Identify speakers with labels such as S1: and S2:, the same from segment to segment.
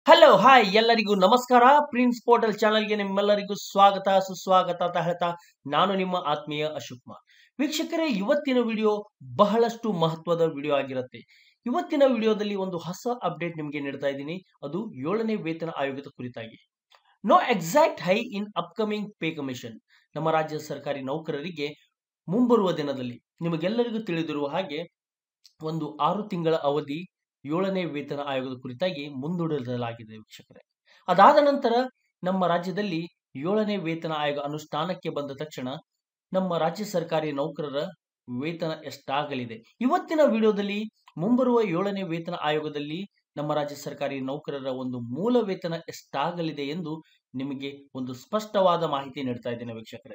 S1: hello hi ಎಲ್ಲರಿಗೂ ನಮಸ್ಕಾರ prince portal ಚಾನಲ್ಗೆ ನಿಮ್ಮೆಲ್ಲರಿಗೂ ಸ್ವಾಗತ ಸುಸ್ವಾಗತ ಅಂತ ಹೇಳ್ತಾ ನಾನು ನಿಮ್ಮ ಆತ್ಮೀಯ ಅಶೋಕ್ ಕುಮಾರ್ ವೀಕ್ಷಕರೇ ಇವತ್ತಿನ ವಿಡಿಯೋ ಬಹಳಷ್ಟು ಮಹತ್ವದ ವಿಡಿಯೋ ಆಗಿರುತ್ತೆ ಇವತ್ತಿನ ವಿಡಿಯೋದಲ್ಲಿ ಒಂದು ಹೊಸ ಅಪ್ಡೇಟ್ ನಿಮಗೆ ನೀಡ್ತಾ ಇದ್ದೀನಿ ಅದು ಏಳನೇ ವೇತನ ಆಯೋಗದ ಕುರಿತಾಗಿ no exact hike in upcoming pay commission ನಮ್ಮ ರಾಜ್ಯ ಸರ್ಕಾರಿ ನೌಕರರಿಗೆ ಮುಂಬರುವ ದಿನದಲ್ಲಿ ನಿಮಗೆಲ್ಲರಿಗೂ ತಿಳಿದಿರುವ ಹಾಗೆ ಒಂದು ಆರು ತಿಂಗಳ ಅವಧಿ ಏಳನೇ ವೇತನ ಆಯೋಗದ ಕುರಿತಾಗಿ ಮುಂದೂಡಲಾಗಿದೆ ವೀಕ್ಷಕರೇ ಅದಾದ ನಂತರ ನಮ್ಮ ರಾಜ್ಯದಲ್ಲಿ ಏಳನೇ ವೇತನ ಆಯೋಗ ಅನುಷ್ಠಾನಕ್ಕೆ ಬಂದ ತಕ್ಷಣ ನಮ್ಮ ರಾಜ್ಯ ಸರ್ಕಾರಿ ನೌಕರರ ವೇತನ ಎಷ್ಟಾಗಲಿದೆ ಇವತ್ತಿನ ವಿಡಿಯೋದಲ್ಲಿ ಮುಂಬರುವ ಏಳನೇ ವೇತನ ಆಯೋಗದಲ್ಲಿ ನಮ್ಮ ರಾಜ್ಯ ಸರ್ಕಾರಿ ನೌಕರರ ಒಂದು ಮೂಲ ವೇತನ ಎಷ್ಟಾಗಲಿದೆ ಎಂದು ನಿಮಗೆ ಒಂದು ಸ್ಪಷ್ಟವಾದ ಮಾಹಿತಿ ನೀಡ್ತಾ ಇದ್ದೇನೆ ವೀಕ್ಷಕರೇ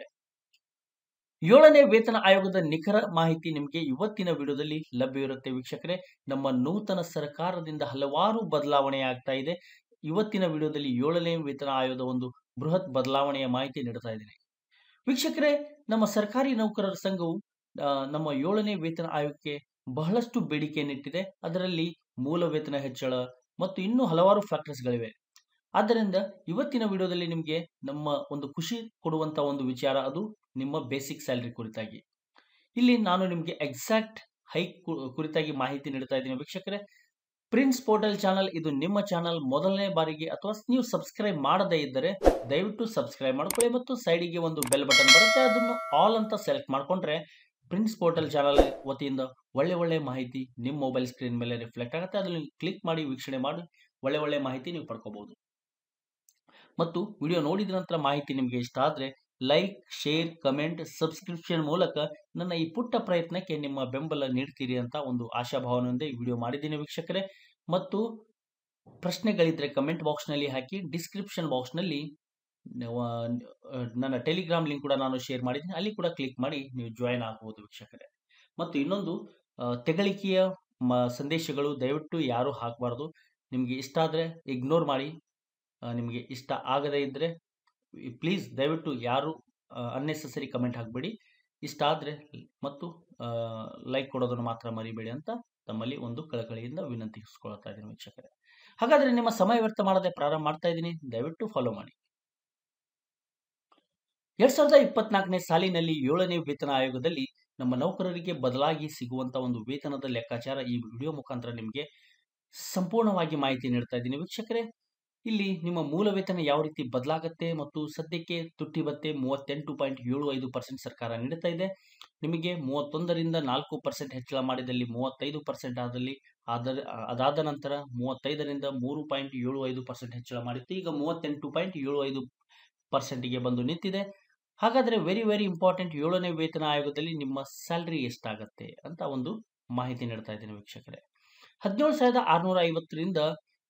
S1: ಏಳನೇ ವೇತನ ಆಯೋಗದ ನಿಖರ ಮಾಹಿತಿ ನಿಮಗೆ ಇವತ್ತಿನ ವಿಡಿಯೋದಲ್ಲಿ ಲಭ್ಯವಿರುತ್ತೆ ವೀಕ್ಷಕರೇ ನಮ್ಮ ನೂತನ ಸರ್ಕಾರದಿಂದ ಹಲವಾರು ಬದಲಾವಣೆ ಆಗ್ತಾ ಇದೆ ಇವತ್ತಿನ ವಿಡಿಯೋದಲ್ಲಿ ಏಳನೇ ವೇತನ ಆಯೋಗದ ಒಂದು ಬೃಹತ್ ಬದಲಾವಣೆಯ ಮಾಹಿತಿ ನೀಡ್ತಾ ಇದ್ದೀನಿ ವೀಕ್ಷಕರೇ ನಮ್ಮ ಸರ್ಕಾರಿ ನೌಕರರ ಸಂಘವು ಆ, ನಮ್ಮ ಏಳನೇ ವೇತನ ಆಯೋಗಕ್ಕೆ ಬಹಳಷ್ಟು ಬೇಡಿಕೆಯನ್ನಿಟ್ಟಿದೆ ಅದರಲ್ಲಿ ಮೂಲ ವೇತನ ಹೆಚ್ಚಳ ಮತ್ತು ಇನ್ನೂ ಹಲವಾರು ಫ್ಯಾಕ್ಟರ್ಸ್ಗಳಿವೆ ಆದ್ದರಿಂದ ಇವತ್ತಿನ ವಿಡಿಯೋದಲ್ಲಿ ನಿಮಗೆ ನಮ್ಮ ಒಂದು ಖುಷಿ ಕೊಡುವಂತ ಒಂದು ವಿಚಾರ ಅದು ನಿಮ್ಮ ಬೇಸಿಕ್ ಸ್ಯಾಲರಿ ಕುರಿತಾಗಿ ಇಲ್ಲಿ ನಾನು ನಿಮಗೆ ಎಕ್ಸಾಕ್ಟ್ ಹೈಕ್ ಕುರಿತಾಗಿ ಮಾಹಿತಿ ನೀಡ್ತಾ ಇದ್ದೀನಿ ವೀಕ್ಷಕರೇ ಪ್ರಿನ್ಸ್ ಪೋರ್ಟಲ್ ಚಾನಲ್ ಇದು ನಿಮ್ಮ ಚಾನಲ್ ಮೊದಲನೇ ಬಾರಿಗೆ ಅಥವಾ ನೀವು ಸಬ್ಸ್ಕ್ರೈಬ್ ಮಾಡದೇ ಇದ್ದರೆ ದಯವಿಟ್ಟು ಸಬ್ಸ್ಕ್ರೈಬ್ ಮಾಡ್ಕೊಳ್ಳಿ ಮತ್ತು ಸೈಡಿಗೆ ಒಂದು ಬೆಲ್ ಬಟನ್ ಬರುತ್ತೆ ಅದನ್ನು ಆಲ್ ಅಂತ ಸೆಲೆಕ್ಟ್ ಮಾಡ್ಕೊಂಡ್ರೆ ಪ್ರಿನ್ಸ್ ಪೋರ್ಟಲ್ ಚಾನಲ್ ವತಿಯಿಂದ ಒಳ್ಳೆ ಒಳ್ಳೆ ಮಾಹಿತಿ ನಿಮ್ಮ ಮೊಬೈಲ್ ಸ್ಕ್ರೀನ್ ಮೇಲೆ ರಿಫ್ಲೆಕ್ಟ್ ಆಗುತ್ತೆ ಅದನ್ನು ಕ್ಲಿಕ್ ಮಾಡಿ ವೀಕ್ಷಣೆ ಮಾಡಿ ಒಳ್ಳೆ ಒಳ್ಳೆ ಮಾಹಿತಿ ನೀವು ಪಡ್ಕೋಬಹುದು ಮತ್ತು ವಿಡಿಯೋ ನೋಡಿದ ನಂತರ ಮಾಹಿತಿ ನಿಮಗೆ ಇಷ್ಟ ಆದರೆ ಲೈಕ್ ಶೇರ್ ಕಮೆಂಟ್ ಸಬ್ಸ್ಕ್ರಿಪ್ಷನ್ ಮೂಲಕ ನನ್ನ ಈ ಪುಟ್ಟ ಪ್ರಯತ್ನಕ್ಕೆ ನಿಮ್ಮ ಬೆಂಬಲ ನೀಡ್ತೀರಿ ಅಂತ ಒಂದು ಆಶಾಭಾವನೆಯಿಂದ ಈ ವಿಡಿಯೋ ಮಾಡಿದ್ದೀನಿ ವೀಕ್ಷಕರೇ ಮತ್ತು ಪ್ರಶ್ನೆಗಳಿದ್ರೆ ಕಮೆಂಟ್ ಬಾಕ್ಸ್ನಲ್ಲಿ ಹಾಕಿ ಡಿಸ್ಕ್ರಿಪ್ಷನ್ ಬಾಕ್ಸ್ನಲ್ಲಿ ನನ್ನ ಟೆಲಿಗ್ರಾಮ್ ಲಿಂಕ್ ಕೂಡ ನಾನು ಶೇರ್ ಮಾಡಿದ್ದೀನಿ ಅಲ್ಲಿ ಕೂಡ ಕ್ಲಿಕ್ ಮಾಡಿ ನೀವು ಜಾಯಿನ್ ಆಗಬಹುದು ವೀಕ್ಷಕರೇ ಮತ್ತು ಇನ್ನೊಂದು ಆ, ತೆಗಳಿಕೆಯ ಮ- ಸಂದೇಶಗಳು ದಯವಿಟ್ಟು ಯಾರೂ ಹಾಕಬಾರ್ದು ನಿಮಗೆ ಇಷ್ಟ ಆದರೆ ಇಗ್ನೋರ್ ಮಾಡಿ ಆ, ನಿಮಗೆ ಇಷ್ಟ ಆಗದೇ ಇದ್ದರೆ ಪ್ಲೀಸ್ ದಯವಿಟ್ಟು ಯಾರು ಅನ್ನೆಸೆಸರಿ ಕಮೆಂಟ್ ಹಾಕಬೇಡಿ ಇಷ್ಟ ಆದರೆ ಮತ್ತು ಲೈಕ್ ಕೊಡೋದನ್ನು ಮಾತ್ರ ಮರಿಬೇಡಿ ಅಂತ ತಮ್ಮಲ್ಲಿ ಒಂದು ಕಳಕಳಿಯಿಂದ ವಿನಂತಿಸ್ಕೊಳ್ತಾ ಇದ್ದೀನಿ ವೀಕ್ಷಕರೇ ಹಾಗಾದರೆ ನಿಮ್ಮ ಸಮಯ ವ್ಯರ್ಥ ಮಾಡದೆ ಪ್ರಾರಂಭ ಮಾಡ್ತಾ ಇದ್ದೀನಿ ದಯವಿಟ್ಟು ಫಾಲೋ ಮಾಡಿ ಎರಡ್ ಸಾವಿರದ ಇಪ್ಪತ್ನಾಲ್ಕನೇ ಸಾಲಿನಲ್ಲಿ ಏಳನೇ ವೇತನ ಆಯೋಗದಲ್ಲಿ ನಮ್ಮ ನೌಕರರಿಗೆ ಬದಲಾಗಿ ಸಿಗುವಂತ ಒಂದು ವೇತನದ ಲೆಕ್ಕಾಚಾರ ಈ ವಿಡಿಯೋ ಮುಖಾಂತರ ನಿಮಗೆ ಸಂಪೂರ್ಣವಾಗಿ ಮಾಹಿತಿ ನೀಡ್ತಾ ಇದ್ದೀನಿ ವೀಕ್ಷಕರೇ ಇಲ್ಲಿ ನಿಮ್ಮ ಮೂಲ ವೇತನ ಯಾವ ರೀತಿ ಬದಲಾಗುತ್ತೆ ಮತ್ತು ಸದ್ಯಕ್ಕೆ ತುಟ್ಟಿ ಭತ್ತೆ ಮೂವತ್ತೆಂಟು ಪಾಯಿಂಟ್ ಏಳು ಐದು ಪರ್ಸೆಂಟ್ ಸರ್ಕಾರ ನೀಡುತ್ತಾ ಇದೆ ನಿಮಗೆ ಮೂವತ್ತೊಂದರಿಂದ ನಾಲ್ಕು ಪರ್ಸೆಂಟ್ ಹೆಚ್ಚಳ ಮಾಡಿದಲ್ಲಿ ಮೂವತ್ತೈದು ಪರ್ಸೆಂಟ್ ಆದಲ್ಲಿ ಅದರ ಅದಾದ ನಂತರ ಮೂವತ್ತೈದರಿಂದ ಮೂರು ಪಾಯಿಂಟ್ ಏಳು ಐದು ಪರ್ಸೆಂಟ್ ಹೆಚ್ಚಳ ಮಾಡಿತ್ತು ಈಗ ಮೂವತ್ತೆಂಟು ಪಾಯಿಂಟ್ ಏಳು ಐದು ಪರ್ಸೆಂಟ್ಗೆ ಬಂದು ನಿಂತಿದೆ ಹಾಗಾದರೆ ವೆರಿ ವೆರಿ ಇಂಪಾರ್ಟೆಂಟ್ ಏಳನೇ ವೇತನ ಆಯೋಗದಲ್ಲಿ ನಿಮ್ಮ ಸ್ಯಾಲ್ರಿ ಎಷ್ಟಾಗತ್ತೆ ಅಂತ ಒಂದು ಮಾಹಿತಿ ನೀಡ್ತಾ ಇದ್ದೀನಿ ವೀಕ್ಷಕರೇ ಹದಿನೇಳು ಸಾವಿರದ ಆರುನೂರ ಐವತ್ತರಿಂದ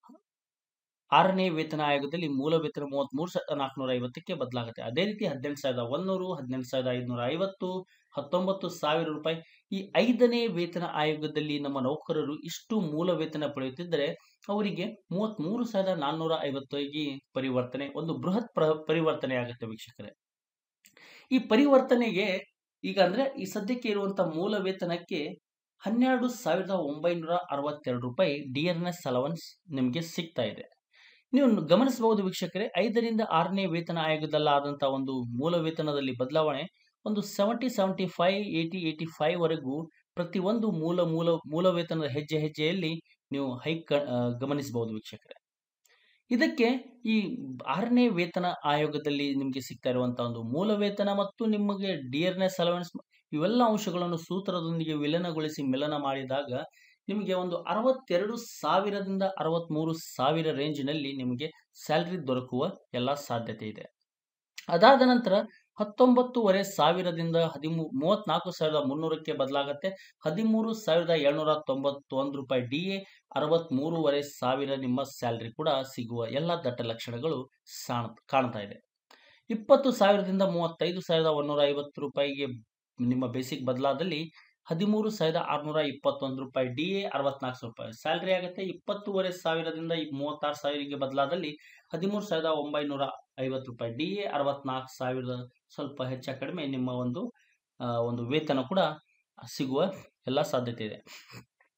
S1: ಆರನೇ ವೇತನ ಆಯೋಗದಲ್ಲಿ ಮೂಲ ವೇತನ ಮೂವತ್ಮೂರು ಸಾವಿರದ ನಾಲ್ಕುನೂರ ಐವತ್ತಕ್ಕೆ ಬದಲಾಗುತ್ತೆ ಅದೇ ರೀತಿ ಹದಿನೆಂಟು ಸಾವಿರದ ಒಂದೂರು ಹದಿನೆಂಟು ಸಾವಿರದ ಐದುನೂರ ಐವತ್ತು ಹತ್ತೊಂಬತ್ತು ಸಾವಿರ ರೂಪಾಯಿ ಈ ಐದನೇ ವೇತನ ಆಯೋಗದಲ್ಲಿ ನಮ್ಮ ನೌಕರರು ಇಷ್ಟು ಮೂಲ ವೇತನ ಪಡೆಯುತ್ತಿದ್ದರೆ ಅವರಿಗೆ ಮೂವತ್ಮೂರು ಸಾವಿರದ ನಾನ್ನೂರ ಐವತ್ತಿಗೆ ಪರಿವರ್ತನೆ ಒಂದು ಬೃಹತ್ ಪ್ರ- ಪರಿವರ್ತನೆ ಆಗುತ್ತೆ ವೀಕ್ಷಕರೇ ಈ ಪರಿವರ್ತನೆಗೆ ಈಗ ಅಂದ್ರೆ ಈ ಸದ್ಯಕ್ಕೆ ಇರುವಂತಹ ಮೂಲ ವೇತನಕ್ಕೆ ಹನ್ನೆರಡು ಸಾವಿರದ ಒಂಬೈನೂರ ಅರವತ್ತೆರಡು ರೂಪಾಯಿ ಡಿ ಎನ್ ಎಸ್ ಅಲವನ್ಸ್ ನಿಮಗೆ ಸಿಗ್ತಾ ಇದೆ ನೀವು ಗಮನಿಸಬಹುದು ವೀಕ್ಷಕರೇ ಐದರಿಂದ ಆರನೇ ವೇತನ ಆಯೋಗದಲ್ಲಾದಂತಹ ಒಂದು ಮೂಲ ವೇತನದಲ್ಲಿ ಬದಲಾವಣೆ ಒಂದು seventy seventy five eighty eighty five ವರೆಗೂ ಪ್ರತಿಯೊಂದು ಮೂಲ ಮೂಲ ಮೂಲ ವೇತನದ ಹೆಜ್ಜೆ ಹೆಜ್ಜೆಯಲ್ಲಿ ನೀವು ಹೈಕ್ ಗಮನಿಸಬಹುದು ವೀಕ್ಷಕರೇ ಇದಕ್ಕೆ ಈ ಆರನೇ ವೇತನ ಆಯೋಗದಲ್ಲಿ ನಿಮಗೆ ಸಿಗ್ತಾ ಇರುವಂತಹ ಒಂದು ಮೂಲ ವೇತನ ಮತ್ತು ನಿಮಗೆ ಡಿಯರ್ನೆಸ್ ಅಲವೆನ್ಸ್ ಇವೆಲ್ಲ ಅಂಶಗಳನ್ನು ಸೂತ್ರದೊಂದಿಗೆ ವಿಲನಗೊಳಿಸಿ ಮಿಲನ ಮಾಡಿದಾಗ ನಿಮಗೆ ಒಂದು ಅರವತ್ತೆರಡು ಸಾವಿರದಿಂದ ಅರವತ್ಮೂರು ಸಾವಿರ ರೇಂಜ್ನಲ್ಲಿ ನಿಮಗೆ ಸ್ಯಾಲ್ರಿ ದೊರಕುವ ಎಲ್ಲ ಸಾಧ್ಯತೆ ಇದೆ ಅದಾದ ನಂತರ ಹತ್ತೊಂಬತ್ತೂವರೆ ಸಾವಿರದಿಂದ ಹದಿಮೂ ಮೂವತ್ನಾಲ್ಕು ಸಾವಿರದ ಮುನ್ನೂರಕ್ಕೆ ಬದಲಾಗತ್ತೆ ಹದಿಮೂರು ಸಾವಿರದ ಏಳ್ನೂರ ತೊಂಬತ್ತೊಂದು ರೂಪಾಯಿ ಡಿ ಎ ಅರವತ್ಮೂರುವರೆ ಸಾವಿರ ನಿಮ್ಮ ಸ್ಯಾಲ್ರಿ ಕೂಡ ಸಿಗುವ ಎಲ್ಲ ದಟ್ಟ ಲಕ್ಷಣಗಳು ಸಾಣ್ ಕಾಣ್ತಾ ಇದೆ ಇಪ್ಪತ್ತು ಸಾವಿರದಿಂದ ಮೂವತ್ತೈದು ಸಾವಿರದ ಒಂದೂರ ಐವತ್ತು ರೂಪಾಯಿಗೆ ನಿಮ್ಮ ಬೇಸಿಕ್ ಬದಲಾದಲ್ಲಿ ಹದಿಮೂರು ಸಾವಿರದ ಆರುನೂರ ಇಪ್ಪತ್ತೊಂದು ರೂಪಾಯಿ ಡಿ ಎ ಅರವತ್ನಾಲ್ಕು ರೂಪಾಯಿ ಸ್ಯಾಲ್ರಿ ಆಗುತ್ತೆ ಇಪ್ಪತ್ತೂವರೆ ಸಾವಿರದಿಂದ ಈ ಮೂವತ್ತಾರು ಸಾವಿರಕ್ಕೆ ಬದಲಾದಲ್ಲಿ ಹದಿಮೂರು ಸಾವಿರದ ಒಂಬೈನೂರ ಐವತ್ತು ರೂಪಾಯಿ ಡಿ ಎ ಅರವತ್ನಾಲ್ಕು ಸಾವಿರದ ಸ್ವಲ್ಪ ಹೆಚ್ಚು ಕಡಿಮೆ ನಿಮ್ಮ ಒಂದು ಆ, ಒಂದು ವೇತನ ಕೂಡ ಸಿಗುವ ಎಲ್ಲ ಸಾಧ್ಯತೆ ಇದೆ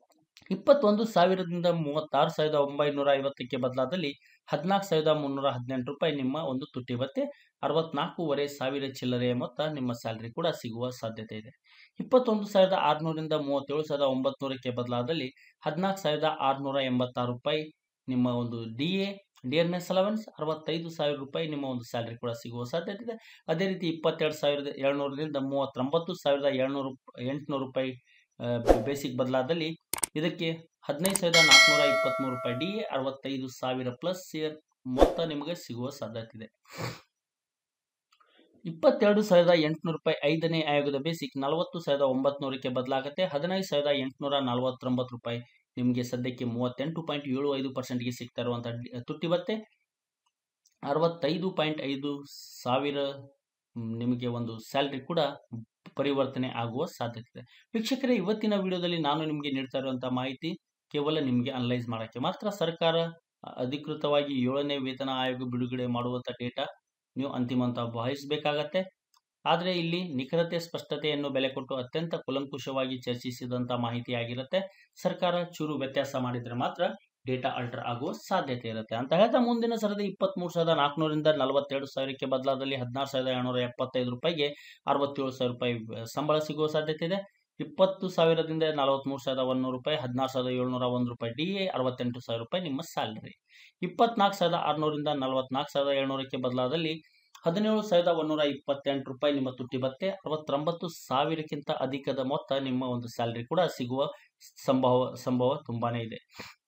S1: ಇಪ್ಪತ್ತೊಂದು ಸಾವಿರದಿಂದ ಮೂವತ್ತಾರು ಸಾವಿರದ ಒಂಬೈನೂರ ಐವತ್ತಕ್ಕೆ ಬದಲಾದಲ್ಲಿ ಹದಿನಾಲ್ಕು ಸಾವಿರದ ಮುನ್ನೂರ ಹದಿನೆಂಟು ರೂಪಾಯಿ ನಿಮ್ಮ ಒಂದು ತುಟ್ಟಿ ಭತ್ಯೆ ಅರವತ್ನಾಲ್ಕೂವರೆ ಸಾವಿರ ಚಿಲ್ಲರೆಯ ಮೊತ್ತ ನಿಮ್ಮ ಸ್ಯಾಲರಿ ಕೂಡ ಸಿಗುವ ಸಾಧ್ಯತೆ ಇದೆ ಇಪ್ಪತ್ತೊಂದು ಸಾವಿರದ ಆರುನೂರಿಂದ ಮೂವತ್ತೇಳು ಸಾವಿರದ ಒಂಬತ್ನೂರಕ್ಕೆ ಬದಲಾದಲ್ಲಿ ಹದಿನಾಲ್ಕು ಸಾವಿರದ ಆರುನೂರ ಎಂಬತ್ತಾರು ರೂಪಾಯಿ ನಿಮ್ಮ ಒಂದು D A D N S allowance ಅರವತ್ತೈದು ಸಾವಿರ ರೂಪಾಯಿ ನಿಮ್ಮ ಒಂದು ಸ್ಯಾಲರಿ ಕೂಡ ಸಿಗುವ ಸಾಧ್ಯತೆ ಇದೆ ಅದೇ ರೀತಿ ಇಪ್ಪತ್ತೆರಡು ಸಾವಿರದ ಏಳ್ನೂರರಿಂದ ಮೂವತ್ತೊಂಬತ್ತು ಸಾವಿರದ ಏಳ್ನೂರು ಎಂಟುನೂರು ರೂಪಾಯಿ ಬೇಸಿಕ್ ಬದಲಾದಲ್ಲಿ ಇದಕ್ಕೆ ಹದಿನೈದು ಸಾವಿರದ ನಾಲ್ಕುನೂರ ಇಪ್ಪತ್ತ್ಮೂರು ರೂಪಾಯಿ ಡಿ ಎ ಅರವತ್ತೈದು ಸಾವಿರ ಪ್ಲಸ್ ಇಯರ್ ಮೊತ್ತ ನಿಮಗೆ ಸಿಗುವ ಸಾಧ್ಯತೆ ಇದೆ ಇಪ್ಪತ್ತೆರಡು ಸಾವಿರದ ಎಂಟುನೂರು ರೂಪಾಯಿ ಐದನೇ ಆಯೋಗದ ಬೇಸಿಕ್ ನಲವತ್ತು ಸಾವಿರದ ಒಂಬತ್ನೂರಕ್ಕೆ ಬದಲಾಗುತ್ತೆ ಹದಿನೈದು ಸಾವಿರದ ಎಂಟುನೂರ ನಲವತ್ತೊಂಬತ್ತು ರೂಪಾಯಿ ನಿಮಗೆ ಸದ್ಯಕ್ಕೆ ಮೂವತ್ತೆಂಟು ಪಾಯಿಂಟ್ ಏಳು ಐದು ಪರ್ಸೆಂಟ್ಗೆ ಸಿಗ್ತಾ ಇರುವಂಥ ತುಟ್ಟಿ ಭತ್ತೆ ಅರವತ್ತೈದು ಪಾಯಿಂಟ್ ಐದು ಸಾವಿರ ನಿಮಗೆ ಒಂದು ಸ್ಯಾಲ್ರಿ ಕೂಡ ಪರಿವರ್ತನೆ ಆಗುವ ಸಾಧ್ಯತೆ ಇದೆ ವೀಕ್ಷಕರೇ ಇವತ್ತಿನ ವಿಡಿಯೋದಲ್ಲಿ ನಾನು ನಿಮಗೆ ನೀಡ್ತಾ ಇರುವಂಥ ಮಾಹಿತಿ ಕೇವಲ ನಿಮಗೆ ಅನಲೈಸ್ ಮಾಡೋಕ್ಕೆ ಮಾತ್ರ ಸರ್ಕಾರ ಅಧಿಕೃತವಾಗಿ ಏಳನೇ ವೇತನ ಆಯೋಗ ಬಿಡುಗಡೆ ಮಾಡುವಂಥ ಡೇಟಾ ನೀವು ಅಂತಿಮ ಅಂತ ಭಾವಿಸಬೇಕಾಗತ್ತೆ ಆದರೆ ಇಲ್ಲಿ ನಿಖರತೆ ಸ್ಪಷ್ಟತೆಯನ್ನು ಬೆಲೆ ಕೊಟ್ಟು ಅತ್ಯಂತ ಕುಲಂಕುಷವಾಗಿ ಚರ್ಚಿಸಿದಂಥ ಮಾಹಿತಿ ಆಗಿರುತ್ತೆ ಸರ್ಕಾರ ಚೂರು ವ್ಯತ್ಯಾಸ ಮಾಡಿದರೆ ಮಾತ್ರ ಡೇಟಾ ಅಲ್ಟರ್ ಆಗುವ ಸಾಧ್ಯತೆ ಇರುತ್ತೆ ಅಂತ ಹೇಳ್ತಾ ಮುಂದಿನ ಸರದಿ ಇಪ್ಪತ್ತ್ಮೂರು ಸಾವಿರದ ನಾಲ್ಕುನೂರಿಂದ ನಲವತ್ತೆರಡು ಸಾವಿರಕ್ಕೆ ಬದಲಾದಲ್ಲಿ ಹದಿನಾರು ಸಾವಿರದ ಏಳ್ನೂರ ಎಪ್ಪತ್ತೈದು ರೂಪಾಯಿಗೆ ಅರವತ್ತೇಳು ಸಾವಿರ ರೂಪಾಯಿ ಸಂಬಳ ಸಿಗುವ ಸಾಧ್ಯತೆ ಇದೆ ಇಪ್ಪತ್ತು ಸಾವಿರದಿಂದ ನಲವತ್ತ್ಮೂರು ಸಾವಿರದ ಒಂದೂರು ರೂಪಾಯಿ ಹದಿನಾರು ಸಾವಿರದ ಏಳ್ನೂರ ಒಂದು ರೂಪಾಯಿ ಡಿ ಎ ಅರವತ್ತೆಂಟು ಸಾವಿರ ರೂಪಾಯಿ ನಿಮ್ಮ ಸ್ಯಾಲರಿ ಇಪ್ಪತ್ನಾಲ್ಕು ಸಾವಿರದ ಆರುನೂರಿಂದ ನಲವತ್ನಾಲ್ಕು ಸಾವಿರದ ಏಳ್ನೂರಕ್ಕೆ ಬದಲಾದಲ್ಲಿ ಹದಿನೇಳು ಸಾವಿರದ ಒಂದೂರ ಇಪ್ಪತ್ತೆಂಟು ರೂಪಾಯಿ ನಿಮ್ಮ ತುಟ್ಟಿ ಭತ್ತೆ ಅರವತ್ತೊಂಬತ್ತು ಸಾವಿರಕ್ಕಿಂತ ಅಧಿಕದ ಮೊತ್ತ ನಿಮ್ಮ ಒಂದು ಸ್ಯಾಲರಿ ಕೂಡ ಸಿಗುವ ಸಂಭವ ಸಂಭವ ತುಂಬಾನೇ ಇದೆ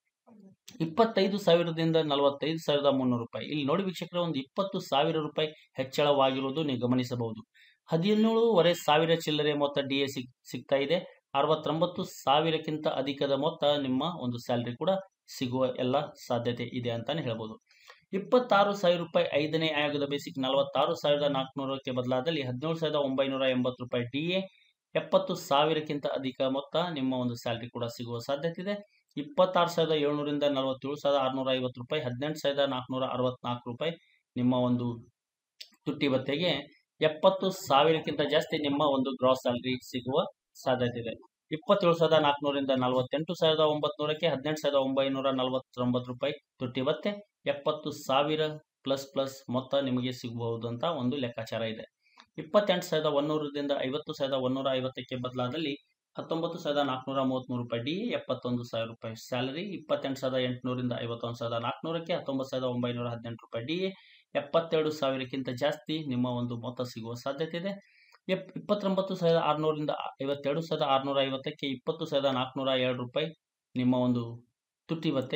S1: ಇಪ್ಪತ್ತೈದು ಸಾವಿರದಿಂದ ನಲವತ್ತೈದು ಸಾವಿರದ ಮುನ್ನೂರು ರೂಪಾಯಿ ಇಲ್ಲಿ ನೋಡಿ ವೀಕ್ಷಕರ ಒಂದು ಇಪ್ಪತ್ತು ಸಾವಿರ ರೂಪಾಯಿ ಹೆಚ್ಚಳವಾಗಿರುವುದು ನೀವು ಗಮನಿಸಬಹುದು ಹದಿನೇಳುವರೆ ಸಾವಿರ ಚಿಲ್ಲರೆ ಮೊತ್ತ ಡಿ ಎ ಸಿಗ್ ಸಿಗ್ತಾ ಇದೆ ಅರವತ್ತೊಂಬತ್ತು ಸಾವಿರಕ್ಕಿಂತ ಅಧಿಕದ ಮೊತ್ತ ನಿಮ್ಮ ಒಂದು ಸ್ಯಾಲರಿ ಕೂಡ ಸಿಗುವ ಎಲ್ಲ ಸಾಧ್ಯತೆ ಇದೆ ಅಂತಾನೆ ಹೇಳ್ಬೋದು ಇಪ್ಪತ್ತಾರು ಸಾವಿರ ರೂಪಾಯಿ ಐದನೇ ಆಯೋಗದ ಬೇಸಿಕ್ ನಲವತ್ತಾರು ಸಾವಿರದ ನಾಲ್ಕುನೂರಕ್ಕೆ ಬದಲಾದಲ್ಲಿ ಹದಿನೇಳು ಸಾವಿರದ ಒಂಬೈನೂರ ಎಂಬತ್ತು ರೂಪಾಯಿ ಡಿ ಎ ಎಪ್ಪತ್ತು ಸಾವಿರಕ್ಕಿಂತ ಅಧಿಕ ಮೊತ್ತ ನಿಮ್ಮ ಒಂದು ಸ್ಯಾಲರಿ ಕೂಡ ಸಿಗುವ ಸಾಧ್ಯತೆ ಇದೆ ಇಪ್ಪತ್ತಾರು ಸಾವಿರದ ಏಳ್ನೂರಿಂದ ನಲವತ್ತೇಳು ಸಾವಿರದ ಆರುನೂರ ಐವತ್ತು ರೂಪಾಯಿ ಹದಿನೆಂಟು ಸಾವಿರದ ನಾಲ್ಕುನೂರ ಅರವತ್ನಾಲ್ಕು ರೂಪಾಯಿ ನಿಮ್ಮ ಒಂದು ತುಟ್ಟಿ ಭತ್ತೆಗೆ ಎಪ್ಪತ್ತು ಸಾವಿರಕ್ಕಿಂತ ಜಾಸ್ತಿ ನಿಮ್ಮ ಒಂದು ಗ್ರಾಸ್ ಸ್ಯಾಲರಿ ಸಿಗುವ ಸಾಧ್ಯತೆ ಇದೆ ಇಪ್ಪತ್ತೇಳು ಸಾವಿರದ ನಾಲ್ಕುನೂರಿಂದ ನಲವತ್ತೆಂಟು ಸಾವಿರದ ಒಂಬತ್ನೂರಕ್ಕೆ ಹದಿನೆಂಟು ಸಾವಿರದ ಒಂಬೈನೂರ ನಲವತ್ತೊಂಬತ್ತು ರೂಪಾಯಿ ತುಟ್ಟಿ ಭತ್ತೆ ಎಪ್ಪತ್ತು ಸಾವಿರ ಪ್ಲಸ್ ಪ್ಲಸ್ ಮೊತ್ತ ನಿಮಗೆ ಸಿಗಬಹುದು ಅಂತ ಒಂದು ಲೆಕ್ಕಾಚಾರ ಇದೆ ಇಪ್ಪತ್ತೆಂಟು ಸಾವಿರದ ಒಂದೂರದಿಂದ ಐವತ್ತು ಸಾವಿರದ ಒಂದೂರ ಐವತ್ತಕ್ಕೆ ಬದಲಾದಲ್ಲಿ ಹತ್ತೊಂಬತ್ತು ಸಾವಿರದ ನಾಲ್ಕುನೂರ ಮೂವತ್ತ್ಮೂರು ರೂಪಾಯಿ ಡಿ ಎಪ್ಪತ್ತೊಂದು ಸಾವಿರ ರೂಪಾಯಿ ಸ್ಯಾಲರಿ ಇಪ್ಪತ್ತೆಂಟು ಸಾವಿರದ ಎಂಟುನೂರಿಂದ ಐವತ್ತೊಂದು ಸಾವಿರದ ನಾಲ್ಕುನೂರಕ್ಕೆ ಹತ್ತೊಂಬತ್ತು ಸಾವಿರದ ಒಂಬೈನೂರ ಹದಿನೆಂಟು ರೂಪಾಯಿ ಡಿ ಎಪ್ಪತ್ತೆರಡು ಸಾವಿರಕ್ಕಿಂತ ಜಾಸ್ತಿ ನಿಮ್ಮ ಒಂದು ಮೊತ್ತ ಸಿಗುವ ಸಾಧ್ಯತೆ ಇದೆ ಎಪ್ ಇಪ್ಪತ್ತೊಂಬತ್ತು ಸಾವಿರದ ಆರುನೂರಿಂದ ಐವತ್ತೆರಡು ಸಾವಿರದ ಆರುನೂರ ಐವತ್ತಕ್ಕೆ ಇಪ್ಪತ್ತು ಸಾವಿರದ ನಾಲ್ಕುನೂರ ಎರಡು ರೂಪಾಯಿ ನಿಮ್ಮ ಒಂದು ತುಟ್ಟಿ ಭತ್ತೆ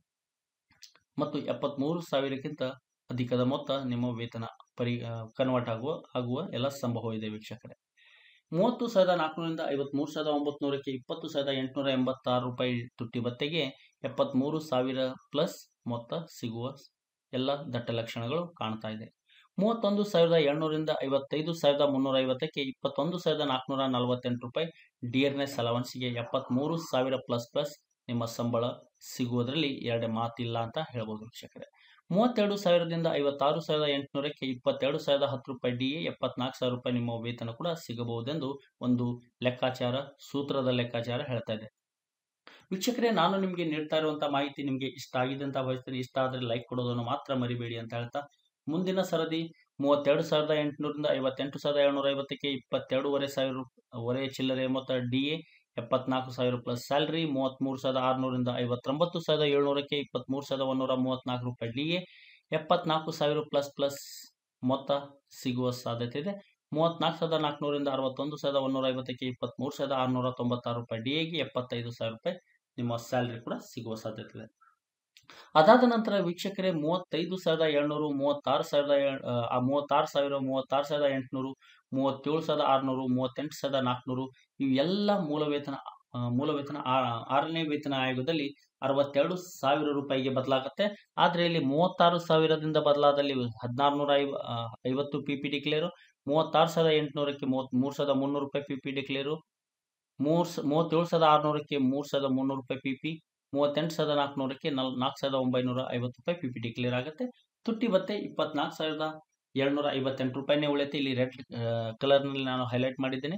S1: ಮತ್ತು ಎಪ್ಪತ್ತ್ಮೂರು ಸಾವಿರಕ್ಕಿಂತ ಅಧಿಕದ ಮೊತ್ತ ನಿಮ್ಮ ವೇತನ ಪರಿ ಕನ್ವರ್ಟ್ ಆಗುವ ಆಗುವ ಎಲ್ಲ ಸಂಭವ ಇದೆ ವೀಕ್ಷಕರೇ ಮೂವತ್ತು ಸಾವಿರದ ನಾಲ್ಕುನೂರಿಂದ ಐವತ್ಮೂರು ಸಾವಿರದ ಒಂಬತ್ನೂರಕ್ಕೆ ಇಪ್ಪತ್ತು ಸಾವಿರದ ಎಂಟುನೂರ ಎಂಬತ್ತಾರು ರೂಪಾಯಿ ತುಟ್ಟಿ ಭತ್ತೆಗೆ ಎಪ್ಪತ್ತ್ಮೂರು ಸಾವಿರ ಪ್ಲಸ್ ಮೊತ್ತ ಸಿಗುವ ಎಲ್ಲ ದಟ್ಟ ಲಕ್ಷಣಗಳು ಕಾಣ್ತಾ ಇದೆ ಮೂವತ್ತೊಂದು ಸಾವಿರದ ಏಳ್ನೂರಿಂದ ಐವತ್ತೈದು ಸಾವಿರದ ಮುನ್ನೂರ ಐವತ್ತಕ್ಕೆ ಇಪ್ಪತ್ತೊಂದು ಸಾವಿರದ ನಾಲ್ಕುನೂರ ನಲವತ್ತೆಂಟು ರೂಪಾಯಿ ಡಿಯರ್ನೆಸ್ ಅಲವನ್ಸ್ಗೆ ಎಪ್ಪತ್ತ್ಮೂರು ಸಾವಿರ ಪ್ಲಸ್ ಪ್ಲಸ್ ನಿಮ್ಮ ಸಂಬಳ ಸಿಗುವುದರಲ್ಲಿ ಎರಡೇ ಮಾತಿಲ್ಲ ಅಂತ ಹೇಳ್ಬೋದು ವೀಕ್ಷಕರೇ ಮೂವತ್ತೆರಡು ಸಾವಿರದಿಂದ ಐವತ್ತಾರು ಸಾವಿರದ ಎಂಟುನೂರಕ್ಕೆ ಇಪ್ಪತ್ತೆರಡು ಸಾವಿರದ ಹತ್ತು ರೂಪಾಯಿ ಡಿ ಎ ಎಪ್ಪತ್ನಾಲ್ಕು ಸಾವಿರ ರೂಪಾಯಿ ನಿಮ್ಮ ವೇತನ ಕೂಡ ಸಿಗಬಹುದೆಂದು ಒಂದು ಲೆಕ್ಕಾಚಾರ ಸೂತ್ರದ ಲೆಕ್ಕಾಚಾರ ಹೇಳ್ತಾ ಇದೆ ವೀಕ್ಷಕರೇ ನಾನು ನಿಮಗೆ ನೀಡ್ತಾ ಇರುವಂತಹ ಮಾಹಿತಿ ನಿಮಗೆ ಇಷ್ಟ ಆಗಿದೆ ಅಂತ ಭಾವಿಸ್ತೀನಿ ಇಷ್ಟ ಆದರೆ ಲೈಕ್ ಕೊಡೋದನ್ನು ಮಾತ್ರ ಮರಿಬೇಡಿ ಅಂತ ಹೇಳ್ತಾ ಮುಂದಿನ ಸರದಿ ಮೂವತ್ತೆರಡು ಸಾವಿರದ ಎಂಟುನೂರಿಂದ ಐವತ್ತೆಂಟು ಸಾವಿರದ ಏಳ್ನೂರ ಐವತ್ತಕ್ಕೆ ಇಪ್ಪತ್ತೆರಡೂವರೆ ಸಾವಿರ ವರೆ ಚಿಲ್ಲರೆ ಮೊತ್ತ ಡಿ ಎ ಎಪ್ಪತ್ನಾಲ್ಕು ಸಾವಿರ ಪ್ಲಸ್ ಸ್ಯಾಲ್ರಿ ಮೂವತ್ತ್ಮೂರು ಸಾವಿರದ ಆರುನೂರಿಂದ ಐವತ್ತೊಂಬತ್ತು ಸಾವಿರದ ಏಳ್ನೂರಕ್ಕೆ ಇಪ್ಪತ್ತ್ಮೂರು ಸಾವಿರದ ಒಂದೂರ ಮೂವತ್ತ್ನಾಲ್ಕು ರೂಪಾಯಿ ಡಿ ಎ ಎಪ್ಪತ್ನಾಲ್ಕು ಸಾವಿರ ಪ್ಲಸ್ ಪ್ಲಸ್ ಮೊತ್ತ ಸಿಗುವ ಸಾಧ್ಯತೆ ಇದೆ ಮೂವತ್ನಾಲ್ಕು ಸಾವಿರದ ನಾಲ್ಕುನೂರಿಂದ ಅರವತ್ತೊಂದು ಸಾವಿರದ ಒಂದೂರ ಐವತ್ತಕ್ಕೆ ಇಪ್ಪತ್ತ್ಮೂರು ಸಾವಿರದ ಆರುನೂರ ತೊಂಬತ್ತಾರು ರೂಪಾಯಿ ಡಿ ಎಗೆ ಎಪ್ಪತ್ತೈದು ಸಾವಿರ ರೂಪಾಯಿ ನಿಮ್ಮ ಸ್ಯಾಲ್ರಿ ಕೂಡ ಸಿಗುವ ಸಾಧ್ಯತೆ ಇದೆ ಅದಾದ ನಂತರ ವೀಕ್ಷಕರೇ ಮೂವತ್ತೈದು ಸಾವಿರದ ಏಳ್ನೂರು ಮೂವತ್ತಾರು ಸಾವಿರದ ಆ ಮೂವತ್ತಾರು ಸಾವಿರ ಮೂವತ್ತಾರು ಸಾವಿರದ ಎಂಟುನೂರು ಮೂವತ್ತೇಳು ಸಾವಿರದ ಆರುನೂರು ಮೂವತ್ತೆಂಟು ಸಾವಿರದ ನಾಲ್ಕುನೂರು ಇವೆಲ್ಲ ಮೂಲ ವೇತನ ಮೂಲ ವೇತನ ಆರನೇ ವೇತನ ಆಯೋಗದಲ್ಲಿ ಅರವತ್ತೆರಡು ಸಾವಿರ ರೂಪಾಯಿಗೆ ಬದಲಾಗುತ್ತೆ ಆದರೆ ಇಲ್ಲಿ ಮೂವತ್ತಾರು ಸಾವಿರದಿಂದ ಬದಲಾದಲ್ಲಿ ಹದಿನಾರು ನೂರ ಐವ ಐವತ್ತು ಪಿ ಪಿ ಡಿಕ್ಲೇರು ಮೂವತ್ತಾರು ಸಾವಿರದ ಎಂಟುನೂರಕ್ಕೆ ಮೂವತ್ತ್ ಮೂರು ಸಾವಿರದ ಮುನ್ನೂರು ರೂಪಾಯಿ ಪಿ ಪಿ ಡಿಕ್ಲೇರು ಮೂರು ಮೂವತ್ತೇಳು ಸಾವಿರದ ಆರುನೂರಕ್ಕೆ ಮೂರು ಸಾವಿರದ ಮುನ್ನೂರು ರೂಪಾಯಿ ಪಿ ಪಿ ಮೂವತ್ತೆಂಟು ಸಾವಿರದ ನಾಲ್ಕುನೂರಕ್ಕೆ ನಲ್ ನಾಲ್ಕು ಸಾವಿರದ ಒಂಬೈನೂರ ಐವತ್ತು ರೂಪಾಯಿ ಪಿ ಪಿ ಡಿಕ್ಲೇರ್ ಆಗುತ್ತೆ ತುಟ್ಟಿ ಭತ್ತೆ ಇಪ್ಪತ್ನಾಲ್ಕು ಸಾವಿರದ ಏಳ್ನೂರ ಐವತ್ತೆಂಟು ರೂಪಾಯಿನೇ ಉಳಿಯುತ್ತೆ ಇಲ್ಲಿ ರೆಡ್ ಕಲರ್ನಲ್ಲಿ ನಾನು ಹೈಲೈಟ್ ಮಾಡಿದ್ದೇನೆ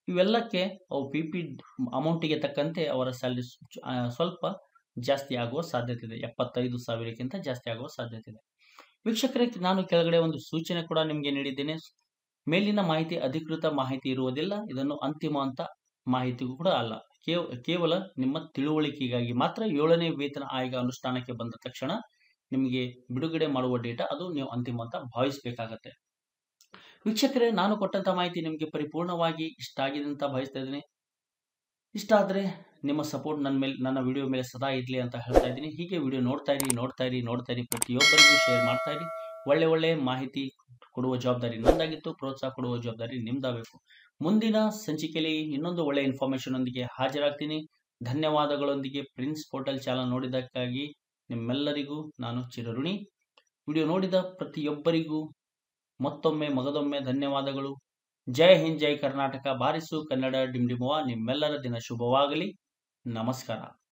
S1: ಇವೆಲ್ಲಕ್ಕೆ ಅವು ಪಿ ಪಿ ಅಮೌಂಟಿಗೆ ತಕ್ಕಂತೆ ಅವರ ಸ್ಯಾಲರಿ ಸ್ವಲ್ಪ ಜಾಸ್ತಿ ಆಗುವ ಸಾಧ್ಯತೆ ಇದೆ ಎಪ್ಪತ್ತೈದು ಸಾವಿರಕ್ಕಿಂತ ಜಾಸ್ತಿ ಆಗುವ ಸಾಧ್ಯತೆ ಇದೆ ವೀಕ್ಷಕರೇ ನಾನು ಕೆಳಗಡೆ ಒಂದು ಸೂಚನೆ ಕೂಡ ನಿಮಗೆ ನೀಡಿದ್ದೇನೆ ಮೇಲಿನ ಮಾಹಿತಿ ಅಧಿಕೃತ ಮಾಹಿತಿ ಇರುವುದಿಲ್ಲ ಇದನ್ನು ಅಂತಿಮ ಅಂತ ಮಾಹಿತಿ ಕೂಡ ಅಲ್ಲ ಕೇವ ಕೇವಲ ನಿಮ್ಮ ತಿಳುವಳಿಕೆಗಾಗಿ ಮಾತ್ರ ಏಳನೇ ವೇತನ ಆಯೋಗ ಅನುಷ್ಠಾನಕ್ಕೆ ಬಂದ ತಕ್ಷಣ ನಿಮಗೆ ಬಿಡುಗಡೆ ಮಾಡುವ ಡೇಟಾ ಅದು ನೀವು ಅಂತಿಮ ಅಂತ ಭಾವಿಸಬೇಕಾಗತ್ತೆ ವೀಕ್ಷಕರೇ ನಾನು ಕೊಟ್ಟಂತ ಮಾಹಿತಿ ನಿಮಗೆ ಪರಿಪೂರ್ಣವಾಗಿ ಇಷ್ಟ ಆಗಿದೆ ಅಂತ ಭಾವಿಸ್ತಾ ಇದ್ದೀನಿ ಇಷ್ಟ ಆದರೆ ನಿಮ್ಮ ಸಪೋರ್ಟ್ ನನ್ನ ಮೇಲೆ ನನ್ನ ವಿಡಿಯೋ ಮೇಲೆ ಸದಾ ಇರಲಿ ಅಂತ ಹೇಳ್ತಾ ಇದ್ದೀನಿ ಹೀಗೆ ವಿಡಿಯೋ ನೋಡ್ತಾ ಇರಿ ನೋಡ್ತಾ ಇರಿ ನೋಡ್ತಾ ಇರಿ ಪ್ರತಿಯೊಬ್ಬರಿಗೂ ಶೇರ್ ಮಾಡ್ತಾ ಇರಿ ಒಳ್ಳೆ ಒಳ್ಳೆ ಮಾಹಿತಿ ಕೊಡುವ ಜವಾಬ್ದಾರಿ ನಂದಾಗಿತ್ತು ಪ್ರೋತ್ಸಾಹ ಕೊಡುವ ಜವಾಬ್ದಾರಿ ನಿಮ್ದಾಗಬೇಕು ಮುಂದಿನ ಸಂಚಿಕೆಯಲ್ಲಿ ಇನ್ನೊಂದು ಒಳ್ಳೆ ಇನ್ಫಾರ್ಮೇಶನ್ ಒಂದಿಗೆ ಹಾಜರಾಗ್ತೀನಿ ಧನ್ಯವಾದಗಳೊಂದಿಗೆ ಪ್ರಿನ್ಸ್ ಪೋರ್ಟಲ್ ಚಾನಲ್ ನೋಡಿದ್ದಕ್ಕಾಗಿ ನಿಮ್ಮೆಲ್ಲರಿಗೂ ನಾನು ಚಿರಋಣಿ ವಿಡಿಯೋ ನೋಡಿದ ಪ್ರತಿಯೊಬ್ಬರಿಗೂ ಮತ್ತೊಮ್ಮೆ ಮಗದೊಮ್ಮೆ ಧನ್ಯವಾದಗಳು ಜೈ ಹಿಂದ್ ಜೈ ಕರ್ನಾಟಕ ಬಾರಿಸು ಕನ್ನಡ ಡಿಮ್ಡಿಮುವ ನಿಮ್ಮೆಲ್ಲರ ದಿನ ಶುಭವಾಗಲಿ ನಮಸ್ಕಾರ